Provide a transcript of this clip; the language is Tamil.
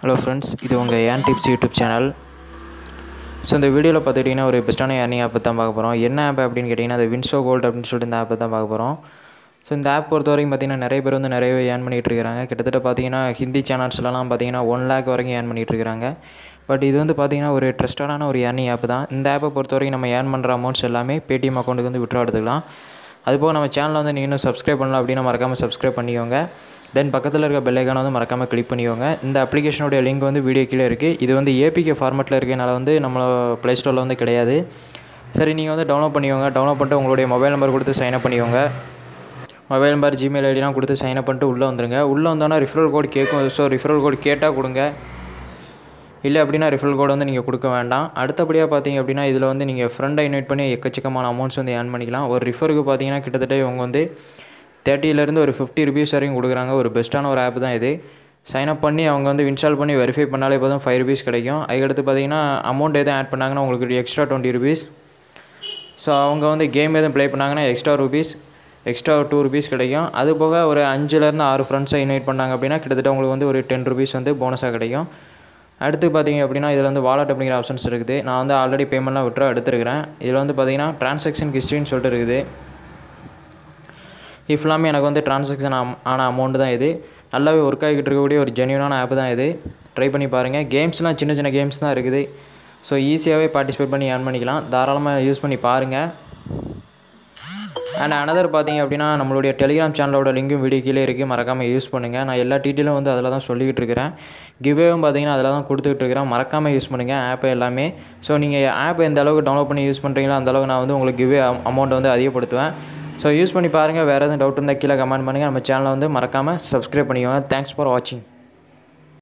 ஹலோ ஃப்ரெண்ட்ஸ் இது உங்கள் ஏன் டிப்ஸ் யூடியூப் சேனல் ஸோ இந்த வீடியோவில் பார்த்துக்கிட்டிங்கன்னா ஒரு பெஸ்ட்டான ஏர்னிங் ஆப் தான் பார்க்க போகிறோம் என்ன ஆப் அப்படின்னு கேட்டிங்கன்னா அது வின்சோ கோல்டு அப்படின்னு சொல்லிட்டு இந்த ஆப்பை தான் பார்க்க போகிறோம் ஸோ இந்த ஆப் பொறுத்த வரைக்கும் பார்த்திங்கன்னா நிறைய பேர் வந்து நிறையவே ஏர்ன் பண்ணிகிட்டு இருக்காங்க கிட்டத்தட்ட பார்த்தீங்கன்னா ஹிந்தி சேனல்ஸ்லலாம் பார்த்தீங்கன்னா ஒன் லேக் வரைக்கும் ஏர்ன் பண்ணிகிட்டு இருக்காங்க பட் இது வந்து பார்த்திங்கன்னா ஒரு ட்ரஸ்டடான ஒரு ஏர்னிங் ஆப் தான் இந்த ஆப்பை பொறுத்த வரைக்கும் நம்ம ஏர்ன் பண்ணுற அமௌண்ட்ஸ் எல்லாமே பேடிஎம் அக்கௌண்ட்டுக்கு வந்து விட்ரா எடுத்துக்கலாம் அதுபோக நம்ம சேனலை வந்து நீங்கள் இன்னும் சப்ஸ்கிரைப் பண்ணலாம் அப்படின்னா மறக்காமல் சப்ஸ்கிரைப் பண்ணிக்கோங்க தென் பக்கத்தில் இருக்க பெல்லைக்கான வந்து மறக்காமல் கிளிக் பண்ணிக்கோங்க இந்த அப்ளிகேஷனுடைய லிங்க் வந்து வீடியோ கீழே இருக்குது இது வந்து ஏபிகே ஃபார்மெட்டில் இருக்கனால வந்து நம்ம ப்ளே ஸ்டோரில் வந்து கிடையாது சரி நீங்கள் வந்து டவுன்லோட் பண்ணிக்கோங்க டவுன்லோட் பண்ணிட்டு உங்களுடைய மொபைல் நம்பர் கொடுத்து சைன் அப் பண்ணிக்கோங்க மொபைல் நம்பர் ஜிமெயில் ஐடிலாம் கொடுத்து சைன் அப் பண்ணிட்டு உள்ளே வந்துருங்க உள்ளே வந்தோன்னா ரிஃபரல் கோட் கேட்கும் ஸோ ரிஃபரல் கோட் கேட்டால் கொடுங்க இல்லை அப்படின்னா ரிஃபரல் கோட் வந்து நீங்கள் கொடுக்க வேண்டாம் அடுத்தபடியாக பார்த்தீங்க அப்படின்னா இதில் வந்து நீங்கள் ஃப்ரெண்டை இன்வைட் பண்ணி எக்கச்சக்கமான அமௌண்ட்ஸ் வந்து ஏர்ன் பண்ணிக்கலாம் ஒரு ரிஃபருக்கு பார்த்தீங்கன்னா கிட்டத்தட்ட இவங்க வந்து தேர்ட்டிலேருந்து ஒரு ஃபிஃப்டி ருபீஸ் வரைக்கும் கொடுக்குறாங்க ஒரு பெஸ்ட்டான ஒரு ஆப் தான் இது சைன் அப் பண்ணி அவங்க வந்து இன்ஸ்டால் பண்ணி வெரிஃபை பண்ணாலே போதும் ஃபைவ் ருபீஸ் கிடைக்கும் அதுக்கடுத்து பார்த்தீங்கன்னா அமௌண்ட் எதுவும் ஆட் பண்ணாங்கன்னா உங்களுக்கு எக்ஸ்ட்ரா டுவெண்ட்டி ருபீஸ் ஸோ அவங்க வந்து கேம் எதுவும் ப்ளே பண்ணாங்கன்னா extra rupees extra two rupees கிடைக்கும் அது போக ஒரு அஞ்சுலேருந்து ஆறு ஃப்ரெண்ட்ஸை இன்வைட் பண்ணாங்க அப்படின்னா கிட்டத்தட்ட உங்களுக்கு வந்து ஒரு டென் ருபீஸ் வந்து போனஸாக கிடைக்கும் அடுத்து பார்த்தீங்க அப்படின்னா இதில் வந்து வாலெட் அப்படிங்கிற ஆப்ஷன்ஸ் இருக்குது நான் வந்து ஆல்ரெடி பேமெண்ட்லாம் விட்ரா எடுத்துருக்கிறேன் இதில் வந்து பார்த்தீங்கன்னா ட்ரான்சாக்ஷன் ஹிஸ்ட்ரின்னு சொல்லிட்டு இருக்குது ஃபுல்லாமே எனக்கு வந்து ட்ரான்சாக்ஷன் ஆன அமௌண்ட் தான் இது நல்லாவே ஒர்க் ஆகிக்கிட்டு இருக்கக்கூடிய ஒரு ஜென்யூனான ஆப் தான் இது ட்ரை பண்ணி பாருங்கள் கேம்ஸ்லாம் சின்ன சின்ன கேம்ஸ் தான் இருக்குது ஸோ ஈஸியாகவே பார்ட்டிசிபேட் பண்ணி ஏர்ன் பண்ணிக்கலாம் தாராளமாக யூஸ் பண்ணி பாருங்கள் அண்ட் அனதர் பார்த்தீங்க அப்படின்னா நம்மளுடைய டெலிகிராம் சேனலோட லிங்கும் வீடியோ கீழே இருக்குது மறக்காமல் யூஸ் பண்ணுங்கள் நான் எல்லா டீட்டெயிலும் வந்து அதில் தான் சொல்லிக்கிட்டு இருக்கிறேன் கிவேவும் பார்த்தீங்கன்னா அதில் தான் கொடுத்துக்கிட்டு இருக்கிறேன் மறக்காமல் யூஸ் பண்ணுங்கள் ஆப்பை எல்லாமே ஸோ நீங்கள் ஆப்பை எந்த அளவுக்கு டவுன்லோட் பண்ணி யூஸ் பண்ணுறீங்களோ அந்த அளவுக்கு நான் வந்து உங்களுக்கு கிவே அமௌண்ட் வந்து அதிகப்படுத்துவேன் ஸோ யூஸ் பண்ணி பாருங்கள் வேறு எதுவும் டவுட் இருந்தால் கீழே கமெண்ட் பண்ணுங்கள் நம்ம சேனலை வந்து மறக்காமல் சப்ஸ்கிரைப் பண்ணிக்கோங்க தேங்க்ஸ் ஃபார் வாட்சிங்